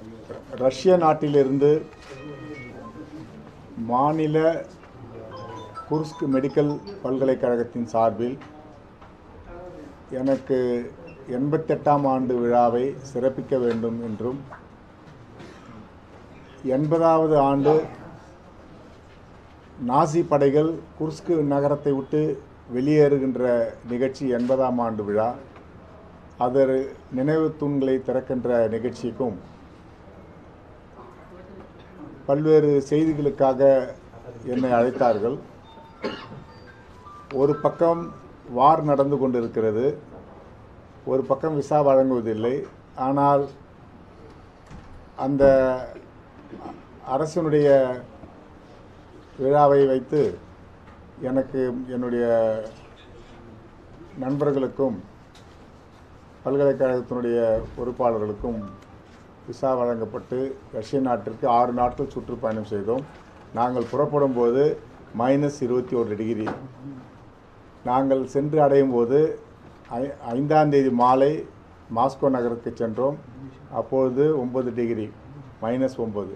ரஷ்ய நாட்டிலிருந்து மாநில குர்ஸ்க் மெடிக்கல் பல்கலைக்கழகத்தின் சார்பில் எனக்கு எண்பத்தெட்டாம் ஆண்டு விழாவை சிறப்பிக்க வேண்டும் என்றும் எண்பதாவது ஆண்டு நாசி படைகள் குர்ஸ்க் நகரத்தை விட்டு வெளியேறுகின்ற நிகழ்ச்சி எண்பதாம் ஆண்டு விழா அதர் நினைவு தூண்களை திறக்கின்ற நிகழ்ச்சிக்கும் பல்வேறு செய்திகளுக்காக என்னை அழைத்தார்கள் ஒரு பக்கம் வார் நடந்து கொண்டிருக்கிறது ஒரு பக்கம் விசா வழங்குவதில்லை ஆனால் அந்த அரசனுடைய விழாவை வைத்து எனக்கு என்னுடைய நண்பர்களுக்கும் பல்கலைக்கழகத்தினுடைய பொறுப்பாளர்களுக்கும் விசா வழங்கப்பட்டு ரஷ்ய நாட்டிற்கு ஆறு நாட்கள் சுற்றுப்பயணம் செய்தோம் நாங்கள் புறப்படும் போது மைனஸ் இருபத்தி ஒரு டிகிரி நாங்கள் சென்று அடையும் போது ஐ ஐந்தாம் தேதி மாலை மாஸ்கோ நகருக்கு சென்றோம் அப்பொழுது ஒன்பது டிகிரி மைனஸ் ஒம்பது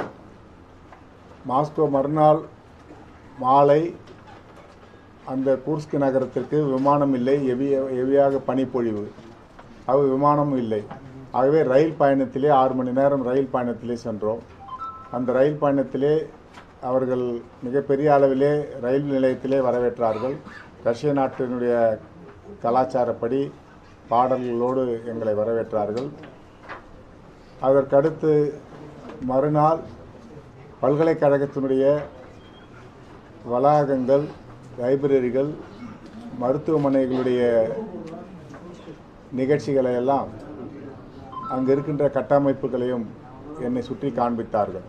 மாஸ்கோ மறுநாள் மாலை அந்த கூர்ஸ்க் நகரத்திற்கு விமானம் இல்லை எவிய எவியாக பனிப்பொழிவு அது விமானமும் இல்லை ஆகவே ரயில் பயணத்திலே ஆறு மணி நேரம் ரயில் பயணத்திலே சென்றோம் அந்த ரயில் பயணத்திலே அவர்கள் மிகப்பெரிய அளவிலே ரயில் நிலையத்திலே வரவேற்றார்கள் ரஷ்ய நாட்டினுடைய கலாச்சாரப்படி பாடல்களோடு எங்களை வரவேற்றார்கள் அதற்கடுத்து மறுநாள் பல்கலைக்கழகத்தினுடைய வளாகங்கள் லைப்ரரிகள் மருத்துவமனைகளுடைய நிகழ்ச்சிகளை எல்லாம் அங்கு இருக்கின்ற கட்டமைப்புகளையும் என்னை சுற்றி காண்பித்தார்கள்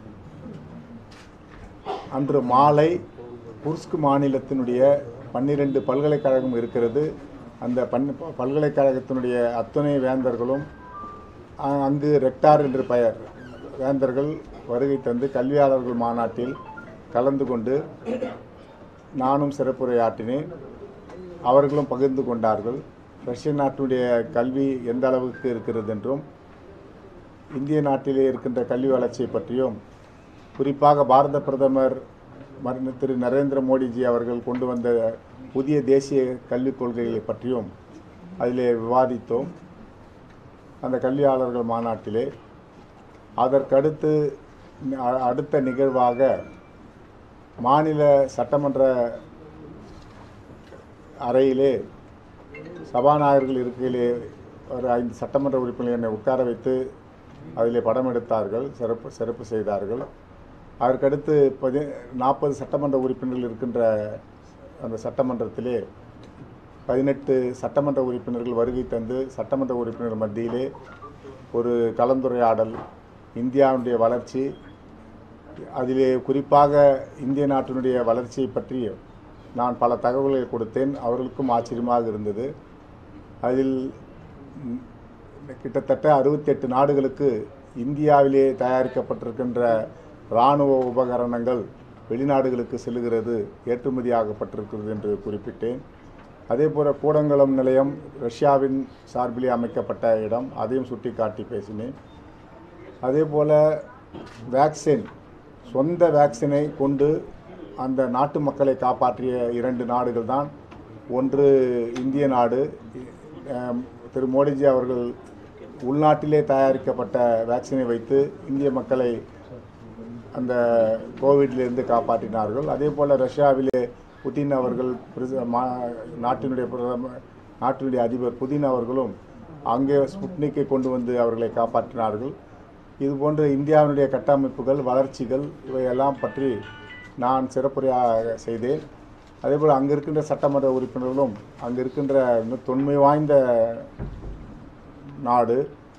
அன்று மாலை குர்ஸ்க் மாநிலத்தினுடைய பன்னிரண்டு பல்கலைக்கழகம் இருக்கிறது அந்த பன் பல்கலைக்கழகத்தினுடைய அத்துணை வேந்தர்களும் அ- அங்கு ரெக்டார் என்று பெயர் வேந்தர்கள் வருகை தந்து கல்வியாளர்கள் மாநாட்டில் கலந்து கொண்டு நானும் சிறப்புரையாற்றினேன் அவர்களும் பகிர்ந்து கொண்டார்கள் ரஷ்ய நாட்டுடைய கல்வி எந்த அளவுக்கு இருக்கிறது என்றும் இந்திய நாட்டிலே இருக்கின்ற கல்வி வளர்ச்சியை பற்றியும் குறிப்பாக பாரத பிரதமர் மரு திரு நரேந்திர மோடிஜி அவர்கள் கொண்டு வந்த புதிய தேசிய கல்விக் கொள்கைகளை பற்றியும் அதிலே விவாதித்தோம் அந்த கல்வியாளர்கள் மாநாட்டிலே அதற்கடுத்து அ- அடுத்த நிகழ்வாக மாநில சட்டமன்ற அறையிலே சபாநாயகர்கள் இருக்கையிலே ஒரு ஐந்து சட்டமன்ற உறுப்பினர்கள் என்னை உட்கார வைத்து அதிலே படம் எடுத்தார்கள் சிறப்பு சிறப்பு செய்தார்கள் அதற்கடுத்து பதி நாற்பது சட்டமன்ற உறுப்பினர்கள் இருக்கின்ற அந்த சட்டமன்றத்திலே பதினெட்டு சட்டமன்ற உறுப்பினர்கள் வருகை தந்து சட்டமன்ற உறுப்பினர் மத்தியிலே ஒரு கலந்துரையாடல் இந்தியாவுடைய வளர்ச்சி அதிலே குறிப்பாக இந்திய நாட்டினுடைய வளர்ச்சியை பற்றி நான் பல தகவல்களை கொடுத்தேன் அவர்களுக்கும் ஆச்சரியமாக இருந்தது அதில் ம், கிட்டத்தட்ட அறுபத்தெட்டு நாடுகளுக்கு இந்தியாவிலே தயாரிக்கப்பட்டிருக்கின்ற இராணுவ உபகரணங்கள் வெளிநாடுகளுக்கு செல்லுகிறது ஏற்றுமதியாகப்பட்டிருக்கிறது என்று குறிப்பிட்டேன் அதே போல கூடங்குளம் நிலையம் ரஷ்யாவின் சார்பிலே அமைக்கப்பட்ட இடம் அதையும் சுட்டிக்காட்டி பேசினேன் அதே போல் வேக்சின் சொந்த வேக்சினை கொண்டு அந்த நாட்டு மக்களை காப்பாற்றிய இரண்டு நாடுகள் தான் ஒன்று இந்திய நாடு அஹ், திரு மோடிஜி அவர்கள் உள்நாட்டிலே தயாரிக்கப்பட்ட வேக்சினை வைத்து இந்திய மக்களை அந்த கோவிட்லேருந்து காப்பாற்றினார்கள் அதே போல் ரஷ்யாவிலே புதின் அவர்கள் பிரச- மா- நாட்டினுடைய பிரதமர் நாட்டினுடைய அதிபர் புதின் அவர்களும் அங்கே ஸ்புட்னிக்கை கொண்டு வந்து அவர்களை காப்பாற்றினார்கள் இது போன்ற இந்தியாவினுடைய கட்டமைப்புகள் வளர்ச்சிகள் இவையெல்லாம் பற்றி நான் சிறப்புரையாக செய்தேன் அதேபோல் அங்கே இருக்கின்ற சட்டமன்ற உறுப்பினர்களும் அங்கே இருக்கின்ற இன்னும் தொன்மை வாய்ந்த நாடு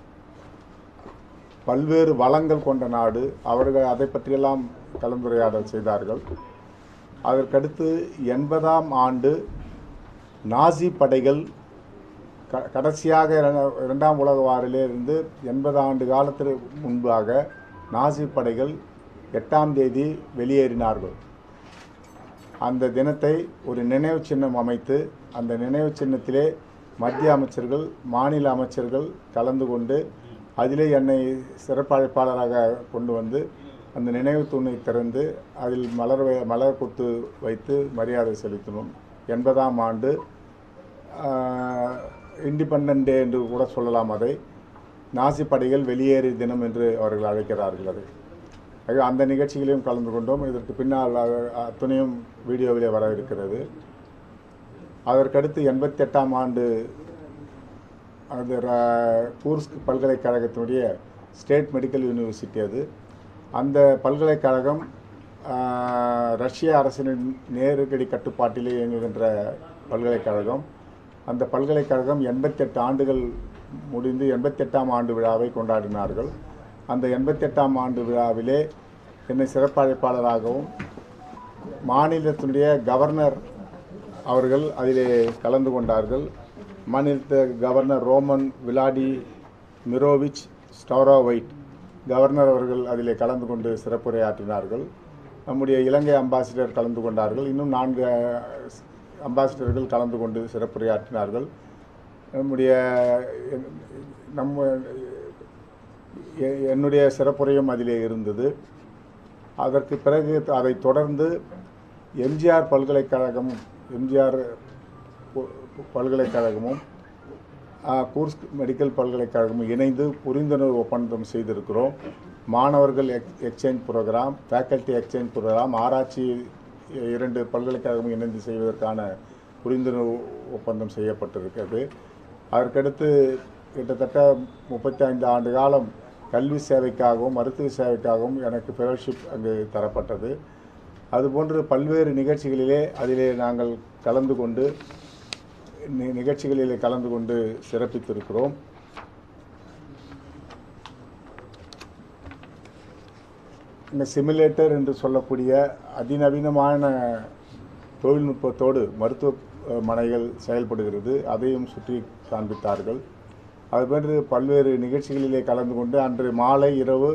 பல்வேறு வளங்கள் கொண்ட நாடு அவர்கள் அதை பற்றியெல்லாம் கலந்துரையாடல் செய்தார்கள் அதற்கடுத்து எண்பதாம் ஆண்டு நாசி படைகள் க கடைசியாக இர- இரண்டாம் உலக வாரிலே இருந்து எண்பது ஆண்டு காலத்திற்கு முன்பாக நாசி படைகள் எட்டாம் தேதி வெளியேறினார்கள் அந்த தினத்தை ஒரு நினைவு சின்னம் அமைத்து அந்த நினைவு சின்னத்திலே மத்திய அமைச்சர்கள் மாநில அமைச்சர்கள் கலந்து கொண்டு அதிலே என்னை சிறப்பு அழைப்பாளராக கொண்டு வந்து அந்த நினைவு தூணை திறந்து அதில் மலர் வை- மலர் கொத்து வைத்து மரியாதை செலுத்தினோம் எண்பதாம் ஆண்டு இண்டிபெண்டன்ட் டே என்று கூட சொல்லலாம் அதை நாசி படைகள் வெளியேறு தினம் என்று அவர்கள் அழைக்கிறார்கள் அதை ஆகவே அந்த நிகழ்ச்சிகளையும் கலந்து கொண்டோம் இதற்கு பின்னால் அ- அத்துணையும் வீடியோவிலே வர இருக்கிறது அதற்கடுத்து எண்பத்தெட்டாம் ஆண்டு அது ர- கூர்ஸ்க் பல்கலைக்கழகத்தினுடைய ஸ்டேட் மெடிக்கல் யூனிவர்சிட்டி அது அந்த பல்கலைக்கழகம் ஆ, ரஷ்ய அரசின் நேருக்கடி கட்டுப்பாட்டிலே இயங்குகின்ற பல்கலைக்கழகம் அந்த பல்கலைக்கழகம் எண்பத்தெட்டு ஆண்டுகள் முடிந்து எண்பத்தெட்டாம் ஆண்டு விழாவை கொண்டாடினார்கள் அந்த எண்பத்தெட்டாம் ஆண்டு விழாவிலே என்னை சிறப்பு அழைப்பாளராகவும் மாநிலத்தினுடைய கவர்னர் அவர்கள் அதிலே கலந்து கொண்டார்கள் மாநிலத்த governor Roman Vladimirovich Starovoit governor அவர்கள் அதிலே கலந்து கொண்டு சிறப்புரையாற்றினார்கள் நம்முடைய இலங்கை அம்பாசிடர் கலந்து கொண்டார்கள் இன்னும் நான்கு அஹ், அம்பாசிடர்கள் கலந்து கொண்டு சிறப்புரையாற்றினார்கள் நம்முடைய என்- நம்ம எ- என்னுடைய சிறப்புரையும் அதிலே இருந்தது அதற்கு பிறகு அதை தொடர்ந்து எம்ஜிஆர் பல்கலைக்கழகம் எம்ஜிஆர் பு- பல்கலைக்கழகமும் ஆ, கூர்ஸ்க் மெடிக்கல் பல்கலைக்கழகமும் இணைந்து புரிந்துணர்வு ஒப்பந்தம் செய்திருக்கிறோம் மாணவர்கள் ex exchange program faculty exchange program ஆராய்ச்சி இரண்டு பல்கலைக்கழகமும் இணைந்து செய்வதற்கான புரிந்துணர்வு ஒப்பந்தம் செய்யப்பட்டிருக்கிறது அதற்கடுத்து கிட்டத்தட்ட முப்பத்தி ஐந்து ஆண்டு காலம் கல்வி சேவைக்காகவும் மருத்துவ சேவைக்காகவும் எனக்கு ஃபெலோஷிப் அங்கு தரப்பட்டது அதுபோன்று பல்வேறு நிகழ்ச்சிகளிலே அதிலே நாங்கள் கலந்து கொண்டு நி- நிகழ்ச்சிகளிலே கலந்து கொண்டு சிறப்பித்திருக்கிறோம் இந்த சிமுலேட்டர் என்று சொல்லக்கூடிய அதிநவீனமான தொழில்நுட்பத்தோடு மருத்துவமனைகள் செயல்படுகிறது அதையும் சுற்றி காண்பித்தார்கள் அதுபோன்று பல்வேறு நிகழ்ச்சிகளிலே கலந்து கொண்டு அன்று மாலை இரவு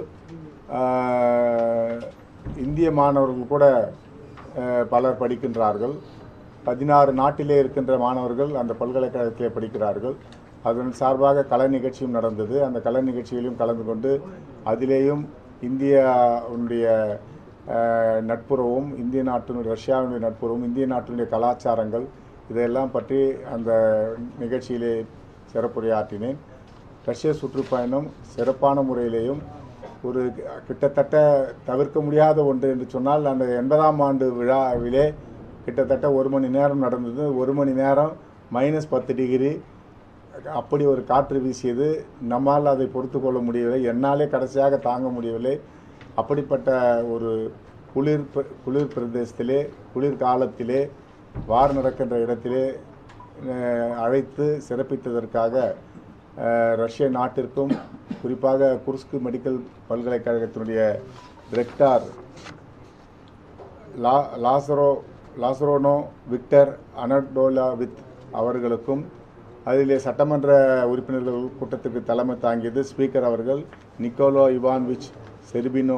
ஆஹ், இந்திய மாணவர்கள் கூட ஆஹ், பலர் படிக்கின்றார்கள் பதினாறு நாட்டிலே இருக்கின்ற மாணவர்கள் அந்த பல்கலைக்கழகத்திலே படிக்கிறார்கள் அதன் சார்பாக கலை நிகழ்ச்சியும் நடந்தது அந்த கலை நிகழ்ச்சியிலும் கலந்து கொண்டு அதிலேயும் இந்தியாவுடைய அஹ், நட்புறவும் இந்திய நாட்டினுடைய ரஷ்யாவினுடைய நட்புறவும் இந்திய நாட்டினுடைய கலாச்சாரங்கள் இதையெல்லாம் பற்றி அந்த நிகழ்ச்சியிலே சிறப்புரையாற்றினேன் ரஷ்ய சுற்றுப்பயணம் சிறப்பான முறையிலேயும் ஒரு கிட்டத்தட்ட தவிர்க்க முடியாத ஒன்று என்று சொன்னால் அந்த எண்பதாம் ஆண்டு விழாவிலே கிட்டத்தட்ட ஒரு மணி நேரம் நடந்தது ஒரு மணி நேரம் மைனஸ் பத்து டிகிரி அப்படி ஒரு காற்று வீசியது நம்மால் அதை பொறுத்து கொள்ள முடியவில்லை என்னாலே கடைசியாக தாங்க முடியவில்லை அப்படிப்பட்ட ஒரு குளிர் பிர- குளிர் பிரதேசத்திலே குளிர் காலத்திலே வார் நடக்கின்ற இடத்திலே அஹ், அழைத்து சிறப்பித்ததற்காக அஹ், ரஷ்ய நாட்டிற்கும் குறிப்பாக குர்ஸ்க் மெடிக்கல் பல்கலைக்கழகத்தினுடைய ரெக்டார் லா லாசரோ லாசரோனோ விக்டர் அனடோலாவித் அவர்களுக்கும் அதிலே சட்டமன்ற உறுப்பினர்கள் கூட்டத்துக்கு தலைமை தாங்கியது ஸ்பீக்கர் அவர்கள் நிக்கோலோ இவான்விச் செர்பினோ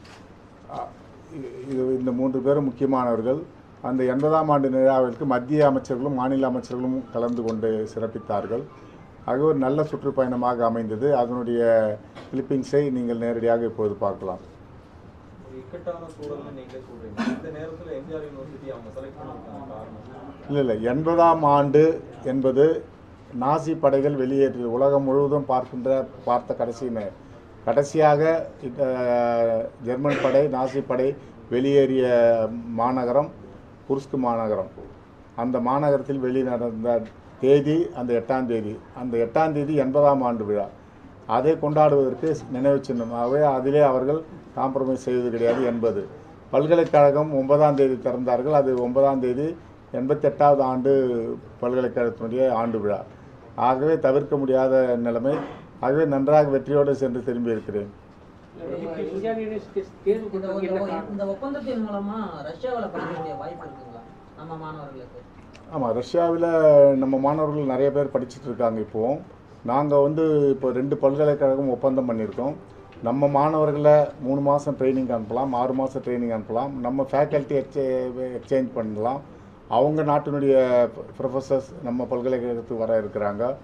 இது இந்த மூன்று பேரும் முக்கியமானவர்கள் அந்த எண்பதாம் ஆண்டு விழாவிற்கு மத்திய அமைச்சர்களும் மாநில அமைச்சர்களும் கலந்து கொண்டு சிறப்பித்தார்கள் ஆக ஒரு நல்ல சுற்றுப்பயணமாக அமைந்தது அதனுடைய கிளிப்பிங்ஸை நீங்கள் நேரடியாக இப்போது பார்க்கலாம் ஒரு இக்கட்டான சூழல்னு நீங்களே சொல்றீங்க இந்த நேரத்துல எம்ஜிஆர் யூனிவர்சிட்டி அவங்க செலக்ட் பண்ணிருக்காங்க காரணம் இல்லை இல்லை எண்பதாம் ஆண்டு என்பது நாசி படைகள் வெளியேறியது உலகம் முழுவதும் பார்க்கின்ற பார்த்த கடைசி நே- கடைசியாக இந்த ஜெர்மன் படை நாசி படை வெளியேறிய மாநகரம் குர்ஸ்க் மாநகரம் அந்த மாநகரத்தில் வெளி நடந்த தேதி அந்த எட்டாம் தேதி அந்த எட்டாம் தேதி எண்பதாம் ஆண்டு விழா அதை கொண்டாடுவதற்கு நினைவு சின்னமாகவே அதிலே அவர்கள் காம்ப்ரமைஸ் செய்வது கிடையாது என்பது பல்கலைக்கழகம் ஒன்பதாம் தேதி திறந்தார்கள் அது ஒன்பதாம் தேதி எண்பத்தெட்டாவது ஆண்டு பல்கலைக்கழகத்தினுடைய ஆண்டு விழா ஆகவே தவிர்க்க முடியாத நிலைமை ஆகவே நன்றாக வெற்றியோடு சென்று திரும்பி இருக்கிறேன் இப்ப இந்தியன் யூனிவர்சிட்டி தேர்வு இந்த கொடுத்ததுக்கு என்ன இந்த- காரணம் இந்த ஒப்பந்தத்தின் மூலமா ரஷ்யாவில் படிக்கக்கூடிய வாய்ப்பு இருக்குங்களா நம்ம மாணவர்களுக்கு ஆமாம் ரஷ்யாவில் நம்ம மாணவர்கள் நிறைய பேர் படிச்சுட்டு இருக்காங்க இப்போவும் நாங்கள் வந்து இப்போ ரெண்டு பல்கலைக்கழகம் ஒப்பந்தம் பண்ணியிருக்கோம் நம்ம மாணவர்களை மூணு மாதம் ட்ரைனிங் அனுப்பலாம் ஆறு மாதம் ட்ரைனிங் அனுப்பலாம் நம்ம ஃபேக்கல்ட்டி எக்ஸே எக்ஸ்சேஞ்ச் பண்ணலாம் அவங்க நாட்டினுடைய ப்ரொஃபஸர்ஸ் நம்ம பல்கலைக்கழகத்துக்கு வர இருக்கிறாங்க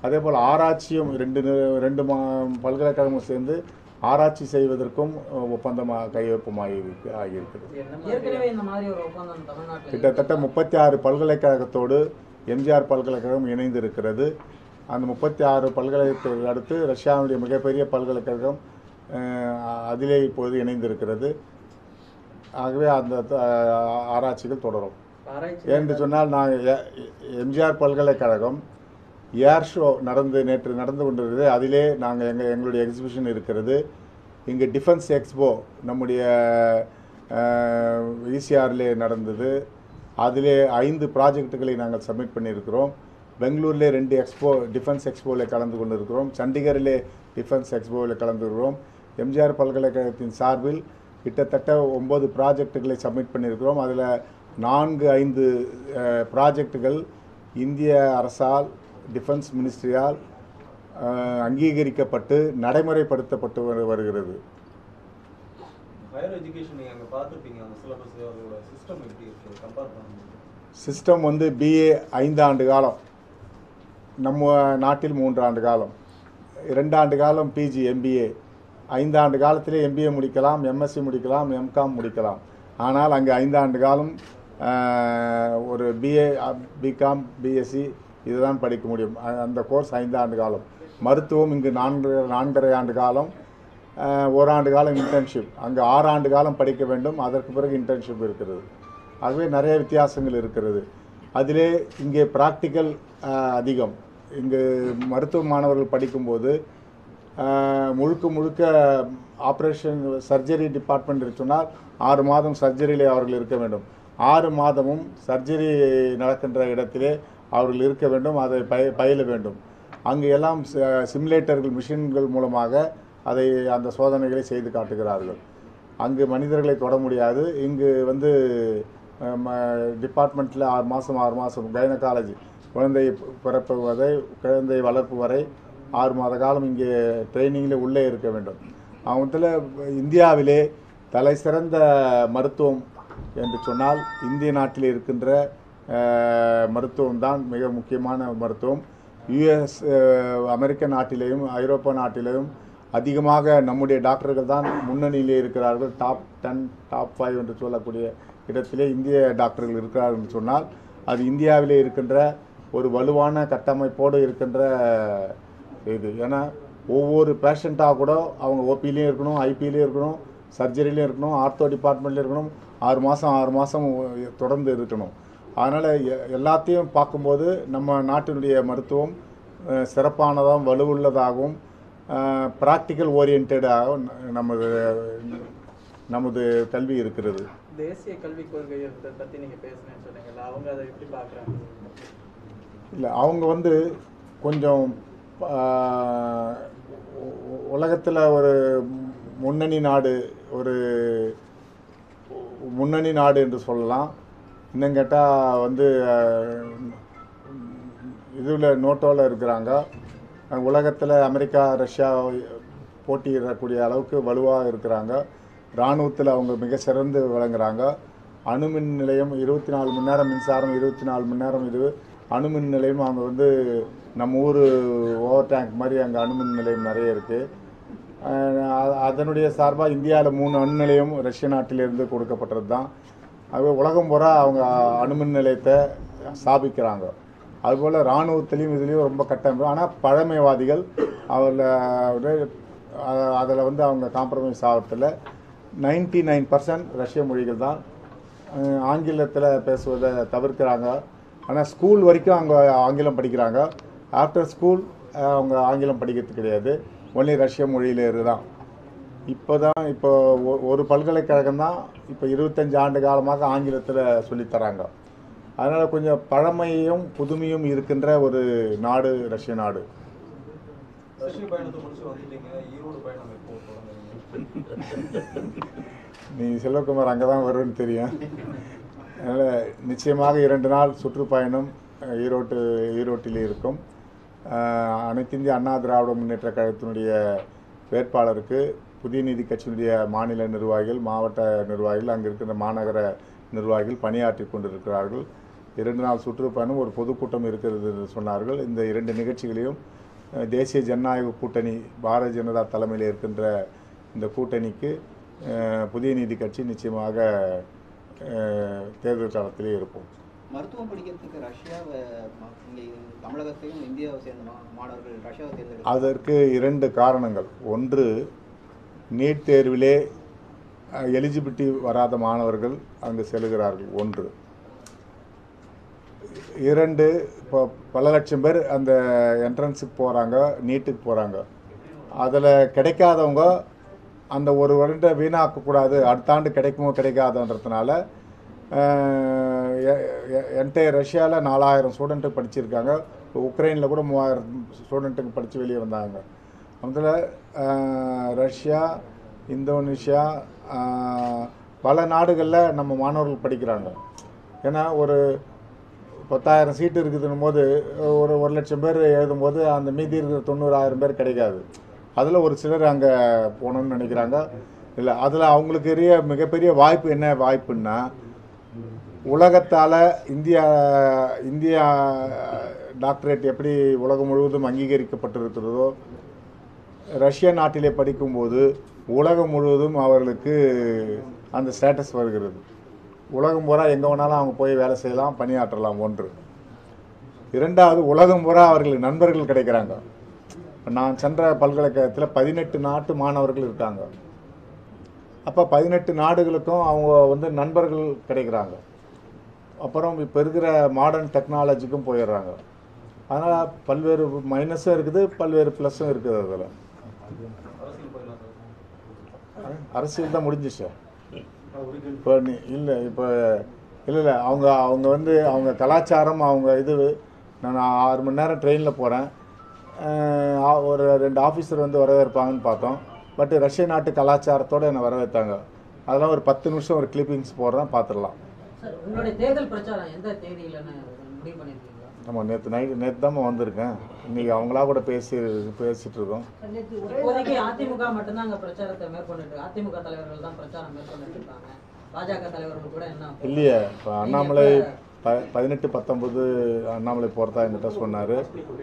அதே போல் ஆராய்ச்சியும் ரெண்டு நி- ரெண்டு மா பல்கலைக்கழகமும் சேர்ந்து ஆராய்ச்சி செய்வதற்கும் அஹ், ஒப்பந்தமாக கையொப்பமாகி இருக்கு ஆகியிருக்கிறது ஏற்கனவே இந்த மாதிரி ஒரு ஒப்பந்தம் தமிழ்நாட்டில் கிட்டத்தட்ட முப்பத்தி ஆறு பல்கலைக்கழகத்தோடு எம்ஜிஆர் பல்கலைக்கழகம் இணைந்து இருக்கிறது அந்த முப்பத்தி ஆறு பல்கலைக்கழகத்தை அடுத்து ரஷ்யாவுடைய மிகப்பெரிய பல்கலைக்கழகம் அஹ், அதிலே இப்போது இணைந்திருக்கிறது ஆகவே அந்த அஹ், ஆராய்ச்சிகள் தொடரும் ஏன்னு சொன்னால் நான் எ- எம்ஜிஆர் பல்கலைக்கழகம் ஏர் ஷோ நடந்து நேற்று நடந்து கொண்டிருக்கிறது அதிலே நாங்கள் எங்கள் எங்களுடைய எக்ஸிபிஷன் இருக்கிறது இங்கே டிஃபென்ஸ் எக்ஸ்போ நம்முடைய இசிஆர்லே நடந்தது அதிலே ஐந்து ப்ராஜெக்ட்டுகளை நாங்கள் சப்மிட் பண்ணியிருக்கிறோம் பெங்களூர்லே ரெண்டு எக்ஸ்போ டிஃபென்ஸ் எக்ஸ்போவில் கலந்து கொண்டிருக்கிறோம் சண்டிகரிலே டிஃபென்ஸ் எக்ஸ்போவில் கலந்துருக்கிறோம் எம்ஜிஆர் பல்கலைக்கழகத்தின் சார்பில் கிட்டத்தட்ட ஒம்பது ப்ராஜெக்ட்டுகளை சப்மிட் பண்ணியிருக்கிறோம் அதில் நான்கு ஐந்து ப்ராஜெக்ட்டுகள் இந்திய அரசால் டிஃபென்ஸ் மினிஸ்ட்ரியால் அஹ், அங்கீகரிக்கப்பட்டு நடைமுறைப்படுத்தப்பட்டு வரு- வருகிறது ஹையர் எஜுகேஷன் நீங்க அங்க பார்த்துருப்பீங்க அந்த சிலபஸ் அதோட சிஸ்டம் எப்படி இருக்கு கம்பேர் பண்ணும்போது சிஸ்டம் வந்து பிஏ ஐந்தாண்டு காலம் நம்ம நாட்டில் மூன்றாண்டு காலம் இரண்டாண்டு காலம் பிஜி எம்பிஏ ஐந்தாண்டு காலத்திலே எம்பிஏ முடிக்கலாம் எம்எஸ்சி முடிக்கலாம் எம்காம் முடிக்கலாம் ஆனால் அங்கே ஐந்தாண்டு காலம் ஆஹ், ஒரு பிஏ பிகாம் பிஎஸ்சி இதுதான் படிக்க முடியும் அ- அந்த கோர்ஸ் ஐந்தாண்டு காலம் மருத்துவம் இங்கு நான்கு நான்கரை ஆண்டு காலம் ஆஹ், ஓராண்டு காலம் இன்டர்ன்ஷிப் அங்கே ஆறாண்டு காலம் படிக்க வேண்டும் அதற்கு பிறகு இன்டர்ன்ஷிப் இருக்கிறது ஆகவே நிறைய வித்தியாசங்கள் இருக்கிறது அதிலே இங்கே ப்ராக்டிக்கல் அதிகம் இங்கு மருத்துவ மாணவர்கள் படிக்கும்போது ஆஹ், முழுக்க முழுக்க ஆப்ரேஷன் சர்ஜரி டிபார்ட்மெண்ட் சொன்னால் ஆறு மாதம் சர்ஜரியிலே அவர்கள் இருக்க வேண்டும் ஆறு மாதமும் சர்ஜரி நடக்கின்ற இடத்திலே அவர்கள் இருக்க வேண்டும் அதை பய பயில வேண்டும் அங்கு எல்லாம் சிமுலேட்டர்கள் மிஷின்கள் மூலமாக அதை அந்த சோதனைகளை செய்து காட்டுகிறார்கள் அங்கு மனிதர்களை தொட முடியாது இங்கு வந்து டிபார்ட்மெண்ட்டில் ஆறு மாதம் ஆறு மாதம் கைனகாலஜி குழந்தை பிறப்பு வரை குழந்தை வளர்ப்பு வரை ஆறு மாத காலம் இங்கே ட்ரைனிங்கில் உள்ளே இருக்க வேண்டும் அவங்கத்தில் இந்தியாவிலே தலை சிறந்த மருத்துவம் என்று சொன்னால் இந்திய நாட்டில் இருக்கின்ற மருத்துவம் தான் மிக முக்கியமான மருத்துவம் யுஎஸ் அமெரிக்க நாட்டிலேயும் ஐரோப்பா நாட்டிலேயும் அதிகமாக நம்முடைய டாக்டர்கள் தான் முன்னணியிலே இருக்கிறார்கள் டாப் டென் டாப் ஃபைவ் என்று சொல்லக்கூடிய இடத்திலே இந்திய டாக்டர்கள் இருக்கிறார்கள் என்று சொன்னால் அது இந்தியாவிலே இருக்கின்ற ஒரு வலுவான கட்டமைப்போடு இருக்கின்ற இது ஏன்னா ஒவ்வொரு பேஷண்ட்டாக கூட அவங்க ஓபிலையும் இருக்கணும் ஐபிலையும் இருக்கணும் சர்ஜரிலையும் இருக்கணும் ஆர்த்தோ டிபார்ட்மெண்ட்லையும் இருக்கணும் ஆறு மாதம் ஆறு மாதம் தொடர்ந்து இருக்கணும் அதனால் எல்லாத்தையும் பார்க்கும்போது நம்ம நாட்டினுடைய மருத்துவம் அஹ், சிறப்பானதாகவும் வலுவுள்ளதாகவும் ப்ராக்டிக்கல் ஓரியன்டாகவும் நமது நமது கல்வி இருக்கிறது தேசிய கல்விக் கொள்கையை பத்தி நீங்க பேசுனேன்னு சொன்னீங்கல்ல அவங்க அதை எப்படி பாக்குறாங்க இல்லை அவங்க வந்து கொஞ்சம் உலகத்தில் ஒரு முன்னணி நாடு ஒரு முன்னணி நாடு என்று சொல்லலாம் இன்னும் கேட்டால் வந்து இதில் நோட்டோவில் இருக்கிறாங்க உலகத்தில் அமெரிக்கா ரஷ்யா போட்டியிடக்கூடிய அளவுக்கு வலுவாக இருக்கிறாங்க இராணுவத்தில் அவங்க மிக சிறந்து விளங்குறாங்க அணுமின் நிலையம் இருபத்தி நாலு மணி நேரம் மின்சாரம் இருபத்தி நாலு மணி நேரம் இது அணுமின் நிலையம் அவங்க வந்து நம்ம ஊர் ஓவர் டேங்க் மாதிரி அங்கே அணுமின் நிலையம் நிறைய இருக்குது அதனுடைய சார்பாக இந்தியாவில் மூணு அணு நிலையம் ரஷ்ய நாட்டிலிருந்து கொடுக்கப்பட்டது தான் அது உலகம் பூரா அவங்க அணுமின் நிலையத்தை ஸ்தாபிக்கிறாங்க அதுபோல் இராணுவத்திலையும் இதுலேயும் ரொம்ப கட்டமைப்பு ஆனால் பழமைவாதிகள் அவரில் அதில் வந்து அவங்க காம்ப்ரமைஸ் ஆகிறதில்ல நைன்டி நைன் பர்சன்ட் ரஷ்ய மொழிகள் தான் அஹ் ஆங்கிலத்தில் பேசுவதை தவிர்க்கிறாங்க ஆனால் ஸ்கூல் வரைக்கும் அவங்க ஆங்கிலம் படிக்கிறாங்க ஆஃப்டர் ஸ்கூல் அவங்க ஆங்கிலம் படிக்கிறது கிடையாது ஒன்லி ரஷ்ய மொழியில் இதுதான் இப்போ தான் இப்போ ஒ- ஒரு பல்கலைக்கழகம் தான் இப்போ இருபத்தஞ்சு ஆண்டு காலமாக ஆங்கிலத்தில் சொல்லித்தராங்க அதனால் கொஞ்சம் பழமையும் புதுமையும் இருக்கின்ற ஒரு நாடு ரஷ்ய நாடு ரஷ்ய பயணத்தை முடிச்சு வந்துட்டீங்க ஈரோடு பயணம் எப்போ தொடங்குறீங்க நீ செல்வகுமார் அங்கே தான் வருவேன்னு தெரியும் அதனால் நிச்சயமாக இரண்டு நாள் சுற்றுப்பயணம் அஹ், ஈரோட்டு ஈரோட்டில் இருக்கும் அஹ், அனைத்து இந்திய அண்ணா திராவிட முன்னேற்ற கழகத்தினுடைய வேட்பாளருக்கு புதிய நீதி கட்சியினுடைய மாநில நிர்வாகிகள் மாவட்ட நிர்வாகிகள் அங்கே இருக்கின்ற மாநகர நிர்வாகிகள் பணியாற்றி கொண்டிருக்கிறார்கள் இரண்டு நாள் சுற்றுப்பயணம் ஒரு பொதுக்கூட்டம் இருக்கிறது என்று சொன்னார்கள் இந்த இரண்டு நிகழ்ச்சிகளையும் அஹ், தேசிய ஜனநாயக கூட்டணி பாரதிய ஜனதா தலைமையில் இருக்கின்ற இந்த கூட்டணிக்கு அஹ், புதிய நீதி கட்சி நிச்சயமாக அஹ், தேர்தல் காலத்திலே இருப்போம் மருத்துவம் படிக்கிறதுக்கு ரஷ்யாவை ம- இங்கே தமிழகத்தையும் இந்தியாவை சேர்ந்த மா- மாணவர்கள் ரஷ்யாவை தேர்ந்தெடுக்க அதற்கு இரண்டு காரணங்கள் ஒன்று நீட் தேர்விலே எலிஜிபிலிட்டி வராத மாணவர்கள் அங்கு செல்கிறார்கள் ஒன்று இரண்டு இப்போ பல லட்சம் பேர் அந்த என்ட்ரன்ஸுக்கு போகிறாங்க நீட்டுக்கு போகிறாங்க அதில் கிடைக்காதவங்க அந்த ஒரு வருடம் வீணாக்கக்கூடாது அடுத்த ஆண்டு கிடைக்குமோ கிடைக்காதுன்றதுனால என்டையர் ரஷ்யாவில் நாலாயிரம் ஸ்டூடெண்ட்டு படிச்சிருக்காங்க உக்ரைனில் கூட மூவாயிரம் ஸ்டூடெண்ட்டுக்கு படித்து வெளியே வந்தாங்க அதில் ரஷ்யா இந்தோனேஷியா ஆஹ், பல நாடுகளில் நம்ம மாணவர்கள் படிக்கிறாங்க ஏன்னா ஒரு பத்தாயிரம் சீட்டு இருக்குதுன்னும் போது ஒரு ஒரு லட்சம் பேர் எழுதும்போது அந்த மீதி இருக்கிற தொண்ணூறாயிரம் பேர் கிடைக்காது அதில் ஒரு சிலர் அங்கே போகணும்னு நினைக்கிறாங்க இல்லை அதில் அவங்களுக்கு பெரிய மிகப்பெரிய வாய்ப்பு என்ன வாய்ப்புன்னா உலகத்தால் இந்தியா இந்தியா டாக்டரேட் எப்படி உலகம் முழுவதும் அங்கீகரிக்கப்பட்டிருக்கிறதோ ரஷ்ய நாட்டிலே படிக்கும்போது உலகம் முழுவதும் அவர்களுக்கு அந்த ஸ்டேட்டஸ் வருகிறது உலகம் பூரா எங்கே வேணாலும் அவங்க போய் வேலை செய்யலாம் பணியாற்றலாம் ஒன்று இரண்டாவது உலகம் பூரா அவர்களுக்கு நண்பர்கள் கிடைக்கிறாங்க நான் சென்ற பல்கலைக்கழகத்தில் பதினெட்டு நாட்டு மாணவர்கள் இருக்காங்க அப்போ பதினெட்டு நாடுகளுக்கும் அவங்க வந்து நண்பர்கள் கிடைக்கிறாங்க அப்புறம் இப்போ இருக்கிற மாடர்ன் டெக்னாலஜிக்கும் போயிடுறாங்க அதனால் பல்வேறு மைனஸும் இருக்குது பல்வேறு ப்ளஸ்ஸும் இருக்குது அதில் அரசியல் போயிடலாம் சார் அரசியல் தான் முடிஞ்சிச்சு இப்போ நீ இல்லை இப்போ இல்லை இல்லை அவங்க அவங்க வந்து அவங்க கலாச்சாரம் அவங்க இது நான் ஆறு மணி நேரம் ட்ரெயினில் போகிறேன் ஒரு ரெண்டு ஆஃபீஸர் வந்து வரவேற்பாங்கன்னு பார்த்தோம் பட் ரஷ்ய நாட்டு கலாச்சாரத்தோடு என்னை வரவேற்றாங்க அதெல்லாம் ஒரு பத்து நிமிஷம் ஒரு கிளிப்பிங்ஸ் போடுறேன் பார்த்துடலாம் சார் உங்களுடைய தேர்தல் பிரச்சாரம் எந்த தேதியிலன்னு முடிவு பண்ணிருக்கீங்களா நம்ம நேற்று நைட்டு நேற்று தான் வந்திருக்கேன் இன்றைக்கி அவங்களா கூட பேசி பேசிகிட்டு இருக்கோம் இப்போதைக்கு அதிமுக மட்டும்தான் அங்க பிரச்சாரத்தை மேற்கொண்டுட்டு இருக்கு. அதிமுக தலைவர்கள் தான் பிரச்சாரம் மேற்கொண்டுட்டு இருக்காங்க பாஜக தலைவர்கள் கூட என்ன இல்லையே இப்போ அண்ணாமலை ப பதினெட்டு பத்தொம்பது அண்ணாமலை போகிறதா என்கிட்ட சொன்னார்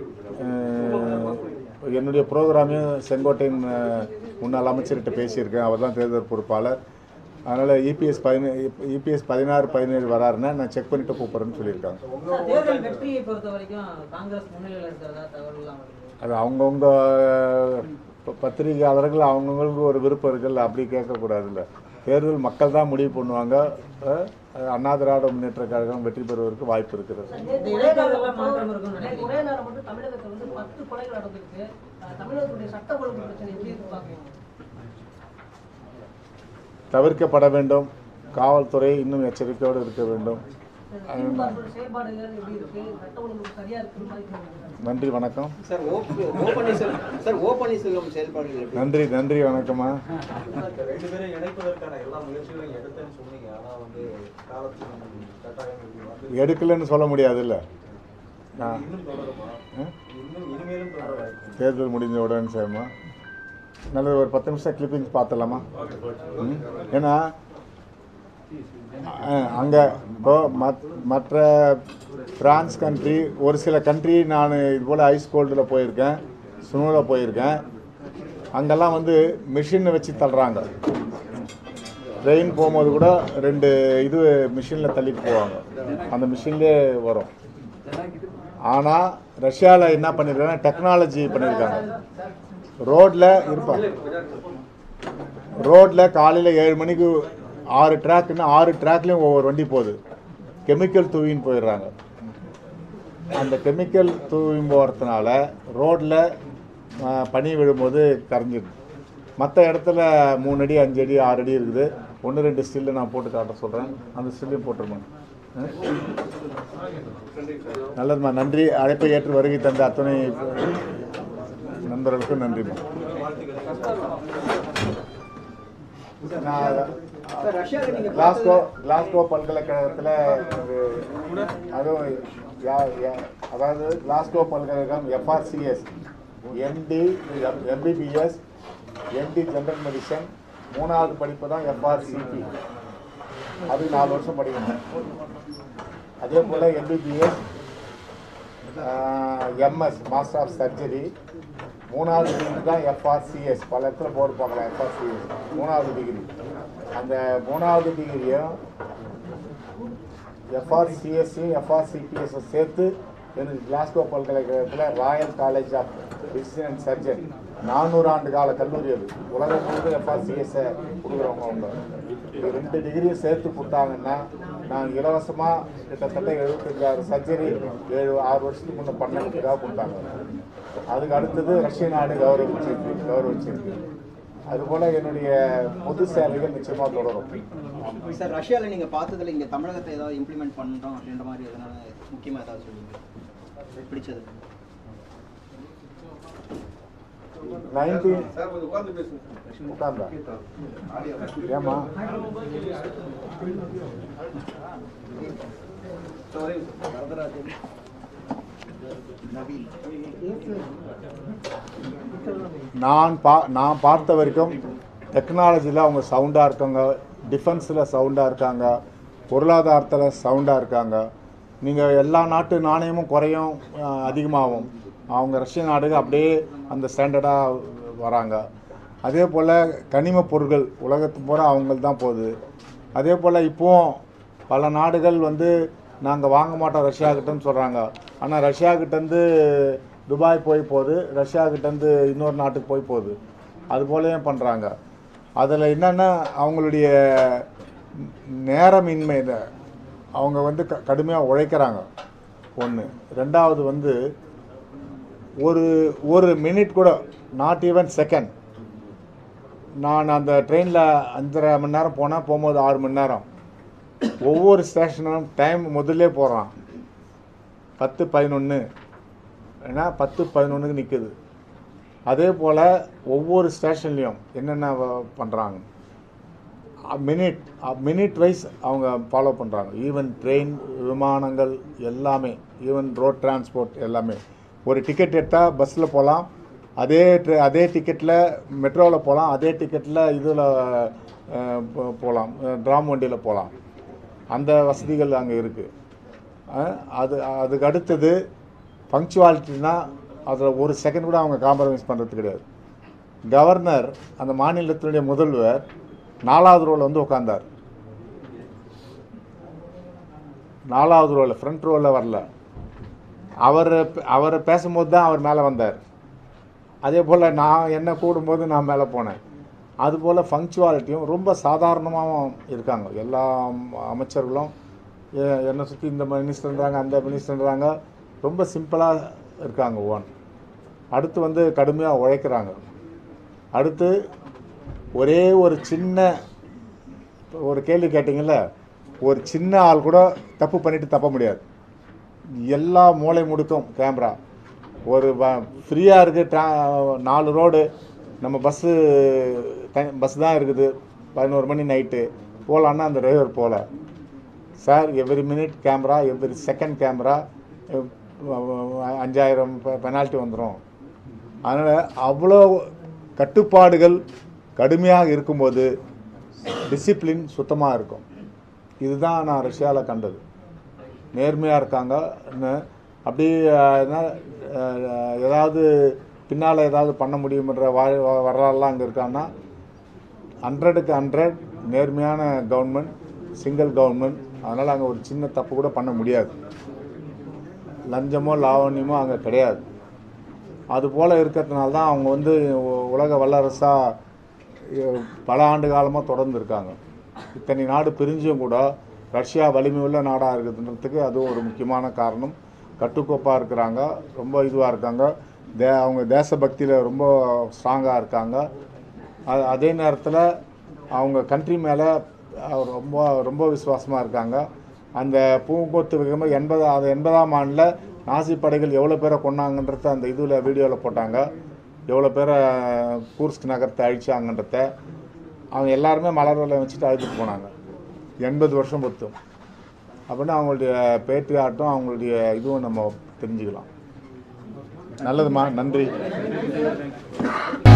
என்னுடைய ப்ரோக்ராமையும் செங்கோட்டையின் அஹ், முன்னாள் அமைச்சர்கிட்ட பேசியிருக்கேன் அவர் தான் தேர்தல் பொறுப்பாளர் அதனால் இபிஎஸ் பதினே இபிஎஸ் பதினாறு பதினேழு வராருன்னா நான் செக் பண்ணிட்டு கூப்பிட்றேன்னு சொல்லியிருக்காங்க சார், தேர்தல் வெற்றியை பொறுத்த வரைக்கும் காங்கிரஸ் முன்னிலையில் இருக்கிறதா தகவல்லாம் வருது அது அவங்கவுங்க ப- பத்திரிகையாளர்கள் அவங்கவுங்களுக்கு ஒரு விருப்பம் இருக்குல்ல அப்படி கேட்கக்கூடாதுல்ல தேர்தல் மக்கள் தான் முடிவு பண்ணுவாங்க அஹ், அண்ணா திராவிட முன்னேற்ற கழகம் வெற்றி பெறுவதற்கு வாய்ப்பு இருக்கிறது இந்த இடைத்தேர்தலில் மாற்றம் இருக்கும்னு நேற்று நினைக்கிறீங்க ஒரே நேரம் மட்டும் தமிழகத்துல வந்து பத்து கொலைகள் நடந்திருக்கு அஹ் தமிழகத்துடைய சட்ட ஒழுங்கு பிரச்சனை எப்படி இருக்கு பாக்குறீங்க தவிர்க்கப்பட வேண்டும் காவல்துறை இன்னும் எச்சரிக்கையோடு இருக்க வேண்டும் திமுக அரசோட செயல்பாடுகள் எப்படி இருக்கு சட்ட ஒழுங்கு சரியா இருக்கு மாதிரி தோணுது. நன்றி வணக்கம் சார் ஓ ஓ பன்னீர்செல்வம் சார் ஓ பன்னீர்செல்வம் செயல்பாடுகள் எப்படி நன்றி நன்றி வணக்கம்மா இந்த ரெண்டு பேரும் இணைப்பதற்கான எல்லா முயற்சிகளையும் எடுத்தேன்னு சொன்னீங்க ஆனா வந்து காலத்துக்கு கட்டாயம் இப்படி வந்து எடுக்கலைன்னு சொல்ல முடியாதுல்ல நான் இன்னும் தொடருமா ஆ? இன்னும் இனிமேலும் தொடர வாய்ப்பு தேர்தல் முடிஞ்ச உடனே செய்யுமா நல்லது ஒரு பத்து நிமிஷம் கிளிப்பிங்ஸ் பார்த்துடலாமா ம்? ஏன்னா அங்கே இப்போ மத் மற்ற பிரான்ஸ் கண்ட்ரி ஒரு சில கண்ட்ரி நான் இது போல் ஐஸ் கோல்டில் போயிருக்கேன் ஸ்னோவில் போயிருக்கேன் அங்கெல்லாம் வந்து மிஷினை வச்சு தள்ளுறாங்க ட்ரெயின் போகும்போது கூட ரெண்டு இது மிஷினில் தள்ளிட்டு போவாங்க அந்த மிஷின்லேயே வரும் ஆனால் ரஷ்யாவில் என்ன பண்ணியிருக்காங்க டெக்னாலஜி பண்ணியிருக்காங்க ரோட்டில் இருப்பாங்க ரோட்டில் காலையில் ஏழு மணிக்கு ஆறு ட்ராக்குன்னா ஆறு ட்ராக்லேயும் ஒவ்வொரு வண்டி போகுது கெமிக்கல் தூவின்னு போயிடுறாங்க அந்த கெமிக்கல் தூவி போகிறதுனால ரோட்டில் பனி விழும்போது கரைஞ்சிடுது மற்ற இடத்துல மூணு அடி அஞ்சு அடி ஆறு அடி இருக்குது ஒன்று ரெண்டு ஸ்டில்லு நான் போட்டு காட்ட சொல்கிறேன் அந்த ஸ்டில்லையும் போட்டுருமா நல்லதும்மா நன்றி அழைப்பை ஏற்று வருகை தந்த அத்தனை நண்பர்களுக்கும் நன்றிம்மா நான் சார் ரஷ்யாவில் நீங்க கிளாஸ்கோ கிளாஸ்கோ பல்கலைக்கழகத்தில் அதுவும் யா- யா- அதாவது கிளாஸ்கோ பல்கலைக்கழகம் FRCS MD MBBS MD general medicine மூணாவது படிப்பு தான் எஃப்ஆர்சிபி அது நாலு வருஷம் படிக்கணும் அதே போல் MBBS MS master of surgery மூணாவது டிகிரி தான் எஃப்ஆர்சிஎஸ் பல இடத்துல போர்டு பார்க்கலாம் எஃப்ஆர்சிஎஸ் மூணாவது டிகிரி அந்த மூணாவது டிகிரியும் எஃப்ஆர்சிஎஸ்ஸையும் எஃப்ஆர்சிபிஎஸ் சேர்த்து எனக்கு கிளாஸ்கோ பல்கலைக்கழகத்தில் royal college of physicians and surgeon நானூறு ஆண்டு கால கல்லூரி அது உலகம் முழுவதும் எஃப்ஆர்சிஎஸ்ஸை கொடுக்குறவங்க அவங்க இது ரெண்டு டிகிரியும் சேர்த்து கொடுத்தாங்கன்னா நான் இலவசமாக கிட்டத்தட்ட எழுபத்தஞ்சாயிரம் சர்ஜரி ஏழு ஆறு வருஷத்துக்கு முன்னே பண்ணதுக்காக கொடுத்தாங்க அதுக்கு அடுத்தது ரஷ்ய நாடு கௌரவிச்சிருக்கு கௌரவிச்சிருக்கு அதுபோல் என்னுடைய பொது சேவைகள் நிச்சயமாக தொடரும் சார் ரஷ்யாவில் நீங்கள் பார்த்ததுல இங்கே தமிழகத்தை ஏதாவது இம்ப்ளிமெண்ட் பண்ணுறோம் அப்படின்ற மாதிரி எதனால முக்கியமாக ஏதாவது சொல்லுங்க பிடிச்சது நைன்டீன் உட்கார்ந்தா ஏமா நான் பா நான் பார்த்த வரைக்கும் டெக்னாலஜியில் அவங்க சவுண்டாக இருக்காங்க டிஃபென்ஸில் சவுண்டாக இருக்காங்க பொருளாதாரத்தில் சவுண்டாக இருக்காங்க நீங்கள் எல்லா நாட்டு நாணயமும் குறையும் அஹ், அதிகமாகும் அவங்க ரஷ்ய நாடுகள் அப்படியே அந்த ஸ்டாண்டர்டாக வராங்க அதே போல் கனிம பொருட்கள் உலகத்து பூரா அவங்களுக்கு தான் போகுது அதே போல் இப்போவும் பல நாடுகள் வந்து நாங்கள் வாங்க மாட்டோம் ரஷ்யா கிட்டன்னு சொல்கிறாங்க ஆனால் ரஷ்யா கிட்டேருந்து துபாய் போய் போகுது ரஷ்யா கிட்டேருந்து இன்னொரு நாட்டுக்கு போய் போகுது அது போலயும் பண்ணுறாங்க அதில் என்னென்னா அவங்களுடைய நேரமின்மை இத அவங்க வந்து க கடுமையாக உழைக்கிறாங்க ஒன்று ரெண்டாவது வந்து ஒரு ஒரு மினிட் கூட நாட் ஈவன் செகண்ட் நான் அந்த ட்ரெயினில் அஞ்சரை மணி நேரம் போனால் போகும்போது ஆறு மணி நேரம் ஒவ்வொரு ஸ்டேஷனும் டைம் முதல்லே போகிறான் பத்து பதினொன்று ஏன்னா பத்து பதினொன்றுக்கு நிற்குது அதே போல் ஒவ்வொரு ஸ்டேஷன்லேயும் என்னென்ன பண்ணுறாங்க மினிட் மினிட் வைஸ் அவங்க ஃபாலோ பண்ணுறாங்க ஈவன் ட்ரெயின் விமானங்கள் எல்லாமே ஈவன் ரோட் டிரான்ஸ்போர்ட் எல்லாமே ஒரு டிக்கெட் எடுத்தால் பஸ்ஸில் போகலாம் அதே ட்ரெ அதே டிக்கெட்டில் மெட்ரோவில் போகலாம் அதே டிக்கெட்டில் இதில் போகலாம் ட்ராம் வண்டியில் போகலாம் அந்த வசதிகள் அங்கே இருக்குது அது அதுக்கு அடுத்தது பங்க்சுவாலிட்டினா அதில் ஒரு செகண்ட் கூட அவங்க காம்ப்ரமைஸ் பண்ணுறது கிடையாது கவர்னர் அந்த மாநிலத்தினுடைய முதல்வர் நாலாவது ரோவில் வந்து உட்காந்தார் நாலாவது ரோவில் ஃப்ரண்ட் ரோவில் வரல அவர் அவர் பேசும்போது தான் அவர் மேலே வந்தார் அதே போல் நான் என்ன கூடும்போது நான் மேலே போனேன் அதுபோல் ஃபங்க்சுவாலிட்டியும் ரொம்ப சாதாரணமாகவும் இருக்காங்க எல்லா அமைச்சர்களும் எ- என்னை சுற்றி இந்த மினிஸ்டர்ன்றாங்க அந்த மினிஸ்டர்ன்றாங்க ரொம்ப சிம்பிளாக இருக்காங்க ஒன் அடுத்து வந்து கடுமையாக உழைக்கிறாங்க அடுத்து ஒரே ஒரு சின்ன ஒரு கேள்வி கேட்டிங்கல்ல ஒரு சின்ன ஆள் கூட தப்பு பண்ணிட்டு தப்ப முடியாது எல்லா மூளை முடுக்கும் கேமரா ஒரு ஃப்ரீயாக இருக்குது ட்ரா நாலு ரோடு நம்ம பஸ்ஸு பஸ் தான் இருக்குது பதினோரு மணி நைட்டு போகலான்னா அந்த டிரைவர் போகல sir every minute camera every second camera அஞ்சாயிரம் பெனால்ட்டி வந்துடும் அதனால் அவ்வளோ கட்டுப்பாடுகள் கடுமையாக இருக்கும்போது டிசிப்ளின் சுத்தமாக இருக்கும் இதுதான் நான் ரஷ்யாவில் கண்டது நேர்மையாக இருக்காங்க இன்னும் அப்படி அஹ், என்ன, அஹ், ஏதாவது பின்னால் ஏதாவது பண்ண முடியுமன்ற வா வரலாறுலாம் அங்கே இருக்கான்னா ஹண்ட்ரடுக்கு ஹண்ட்ரட் நேர்மையான கவர்மெண்ட் சிங்கிள் கவர்மெண்ட் அதனால் அங்கே ஒரு சின்ன தப்பு கூட பண்ண முடியாது லஞ்சமோ லாவண்யமோ அங்கே கிடையாது அது போல் இருக்கிறதுனால தான் அவங்க வந்து உ- உலக வல்லரசாக பல ஆண்டு காலமாக தொடர்ந்து இருக்காங்க இத்தனை நாடு பிரிஞ்சும் கூட ரஷ்யா வலிமை உள்ள நாடாக இருக்குதுன்றதுக்கு அதுவும் ஒரு முக்கியமான காரணம் கட்டுக்கோப்பாக இருக்கிறாங்க ரொம்ப இதுவாக இருக்காங்க தே அவங்க தேசபக்தியில் ரொம்ப ஸ்ட்ராங்காக இருக்காங்க அ- அதே நேரத்தில் அவங்க கண்ட்ரி மேலே ரொம்ப ரொம்ப விசுவாசமாக இருக்காங்க அந்த பூங்கொத்து விகம எண்பது அது எண்பதாம் ஆண்டில் நாசி படைகள் எவ்வளோ பேரை கொன்னாங்கன்றத அந்த இதில் வீடியோவில் போட்டாங்க எவ்வளோ பேரை கூர்ஸ்க் நகரத்தை அழிச்சாங்கன்றத அவங்க எல்லாருமே மலர் வலை வச்சுட்டு அழைச்சிட்டு போனாங்க எண்பது வருஷம் பொறுத்தும் அப்படின்னா அவங்களுடைய பேட்டி ஆட்டம் அவங்களுடைய இதுவும் நம்ம தெரிஞ்சுக்கலாம் நல்லதும்மா நன்றி